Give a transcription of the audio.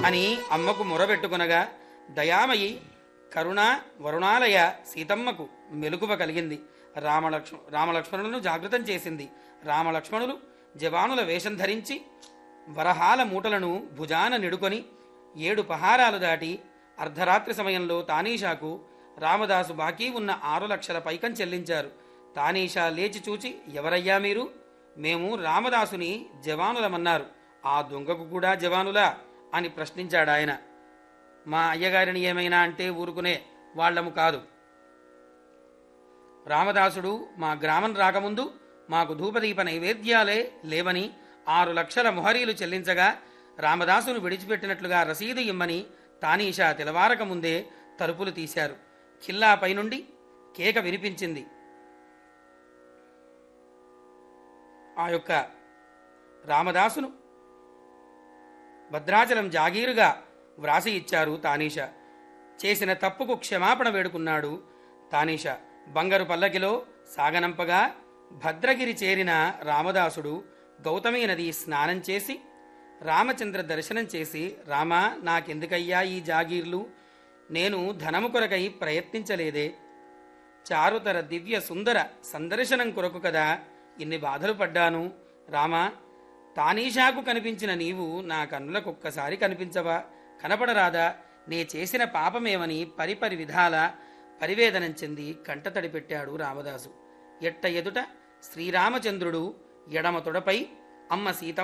అని అమ్మకు మొరబెట్టుకునగా దయామయి కరుణ వరుణాలయ సీతమ్మకు మెలకువ కలిగింది రామలక్ష్మ రామలక్ష్మణులను జాగృతం చేసింది రామలక్ష్మణులు జవానుల వేషం ధరించి వరహాల మూటలను భుజాన నిడుకొని ఏడు పహారాలు దాటి అర్ధరాత్రి సమయంలో తానీషాకు రామదాసు బాకీ ఉన్న ఆరు లక్షల పైకం చెల్లించారు తానీషా లేచి చూచి ఎవరయ్యా మీరు మేము రామదాసుని జవానులమన్నారు ఆ దొంగకు కూడా జవానులా అని ప్రశ్నించాడు ఆయన మా అయ్యగారిని ఏమైనా అంటే ఊరుకునే వాళ్ళము కాదు రామదాసుడు మా గ్రామం రాకముందు మాకు ధూపదీప నైవేద్యాలే లేవని ఆరు లక్షల మొహరీలు చెల్లించగా రామదాసును విడిచిపెట్టినట్లుగా రసీదు ఇమ్మని తానీషా తెలవారక ముందే తలుపులు తీశారు ఖిల్లాపై నుండి కేక వినిపించింది ఆ యొక్క రామదాసును భద్రాచలం జాగీరుగా వ్రాసి ఇచ్చారు తానీష చేసిన తప్పుకు క్షమాపణ వేడుకున్నాడు తానీష బంగారు పల్లకిలో సాగనంపగా భద్రగిరి చేరిన రామదాసుడు గౌతమి నది స్నానం చేసి రామచంద్ర దర్శనం చేసి రామా నాకెందుకయ్యా ఈ జాగీర్లు నేను ధనము కొరకై ప్రయత్నించలేదే చారుతర దివ్య సుందర సందర్శనం కొరకు కదా ఇన్ని బాధలు పడ్డాను రామా తానీషాకు కనిపించిన నీవు నా కన్నులకు ఒక్కసారి కనిపించవా కనపడరాదా నే చేసిన పాపమేమని పరిపరి విధాల పరివేదనం చెంది కంటతడి పెట్టాడు రామదాసు ఎట్ట ఎదుట శ్రీరామచంద్రుడు ఎడమ తొడపై అమ్మ సీతమ్మ